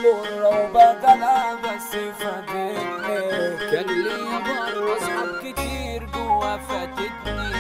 مرة وبدلها بس فاتتني كان ليا بره اصحاب كتير جوا فاتتني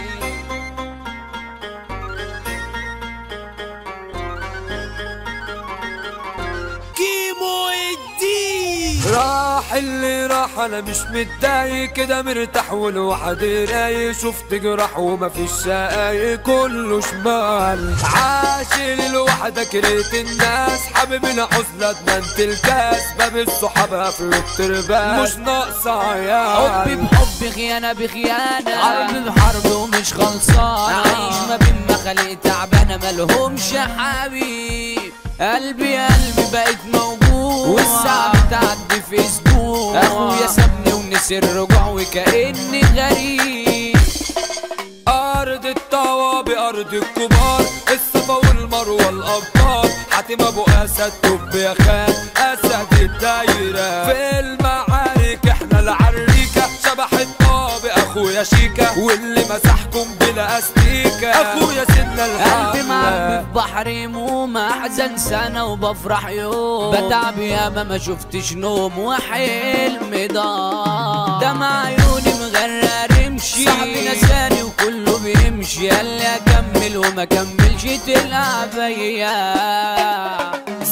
كيمو الدين راح اللي راح انا مش متضايق كده مرتاح والوحدي رايق شفت جراح وما فيش شقايق كله شمال عاشل الوحدة كرهت الناس حابب العزلة ادمنت الكاس باب الصحاب قفلوا الترباس مش ناقصة عيال حب بحب خيانة بخيانة حرب بحرب ومش خلصان عايش ما بين مخالق تعبانة ملهمش حبيب قلبي قلبي بقيت موجود والساعة بتعدي في اسبوع اخويا سابني ونسي الرجوع وكأني غريب أرض الطوابق أرض الكبار الصفا والمروة الأبطال حاتم أبو أسد توب يا خان أسد الدايرة في المعارك إحنا العريكة شبح الطابق أخويا شيكا واللي مسحكم بلا أستيكة أخويا سيدنا قلبي معبي الحملة في بحر يموم احزن سنة وبفرح يوم بتعب ياما ما شفتش نوم وحلم ضاع دمع عيوني مغرق رمشي صاحبي نساني وكله بيمشي قال لي اكمل وما كملش تلعب اياه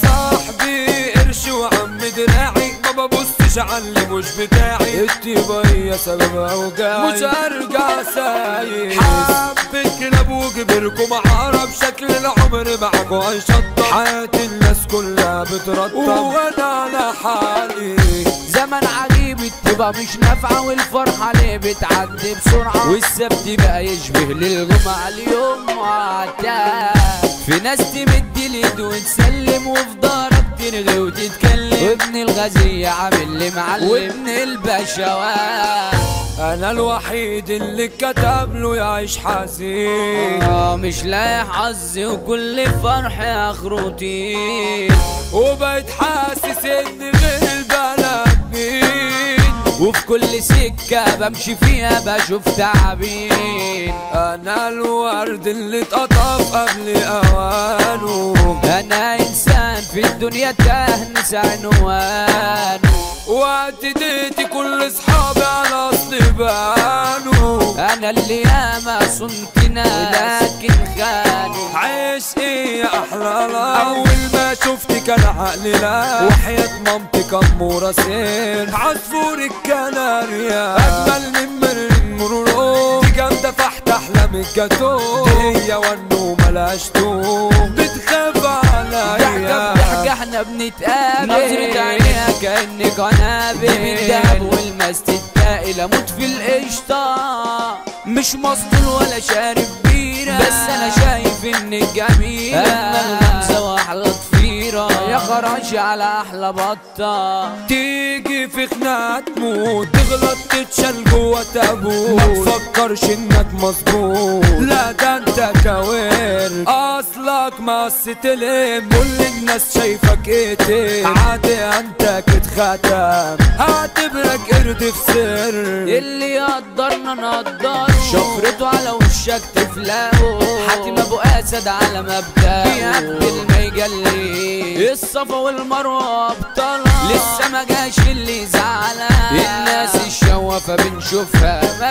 صاحبي قرش وعم دراعي ما ببصش على اللي مش بتاعي الطيبة هي سبب اوجاعي مش هرجع سايق حبة كلاب وكبركم عرب شكل العمر معاكوا هيشطب حياة الناس كلها بترطب وانا على حالي زمن عجيب الطيبة مش نافعة والفرحة ليه بتعدي بسرعة والسبت بقى يشبه للجمعة اليوم معتاد في ناس تمد اليد وتسلم وفي دارك ترغي وتتكلم وابن الغزية عامل لي معلم وابن البشوات انا الوحيد اللي كتب له يعيش حزين آه مش لاقي حظي وكل فرح اخروتين وبقيت حاسس ان غير البلد مين وفي كل سكة بمشي فيها بشوف تعابين انا الورد اللي اتقطف قبل اوانه انا انسان في الدنيا تهنس عنوان وقت ديتي كل اصحابي على اصل بانوا انا اللي ياما صنت ناس لكن خانوا عيش ايه يا احلى لا اول ما شفتك كان عقلي لا وحياة مامتك امورة سير عصفور الكناريا اجمل من مرن مرورو دي جامدة فحت احلام الجاتو هي والنوم ملهاش توم بتخاف ضحكة عليا بضحكة احنا بنتقابل نظرة عينيها كأني قنابل بالدهب والماس تتقل اموت في القشطة مش مسطول ولا شارب بيرة بس انا شايف انك جميلة اجمل غمزة واحلى ضفيرة يا خراشي على احلى بطة تيجي في خناقة تموت تغلط تتشال جوا تابوت ما تفكرش انك مظبوط لا ده انت كوير اصلك مقص تلم كل الناس شايفك ايه عادي انت ختم هعتبرك قرد في سر اللي يقدرنا نقدر شفرته على وشك تفلقه حاتم ابو اسد على مبدأه بيقبل ما يجلي الصفا والمروه ابطالها لسه ما جاش اللي زعلها الناس الشوافه بنشوفها ما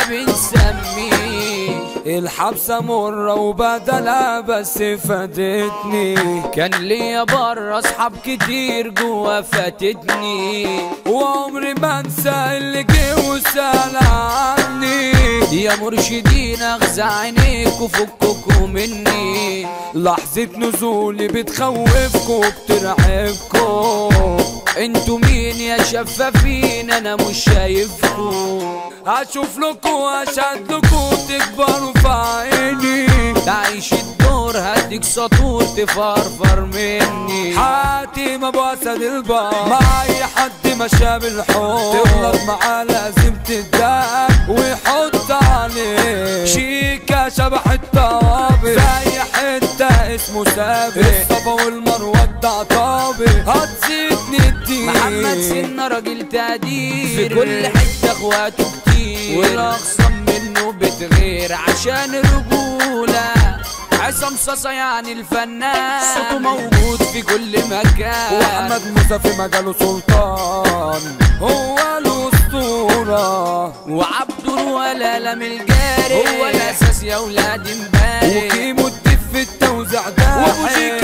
بنسميه الحبسة مرة وبدلها بس فادتني كان ليا بره اصحاب كتير جوا فاتتني وعمري ما انسى اللي جه وسأل عني يا مرشدين اغزى عينيك وفككوا مني لحظة نزولي بتخوفكوا وبترعبكوا انتوا مين يا شفافين انا مش شايفكوا هشوف لكوا اشهد لكوا تكبروا في عيني تعيش الدور هديك سطور تفرفر مني حاتم ابو اسد البار مع اي حد مشى بالحب تغلط معاه لازم تداك ويحط عليه شيكا شبح الطوابق زي حتة اسمه سابق الصفا والمروة بتاع طابق هتزيدني الدين محمد سنة راجل تقدير في كل حتة اخواته كتير والاخصم منه بتغير عشان الرجولة عصام صاصا يعني الفنان صوته موجود في كل مكان واحمد موسى في مجاله سلطان هو الاسطوره وعبد ولا لم الجاري هو الاساس يا ولاد امبارح وكيمو الدف في التوزيع ده وابو شيك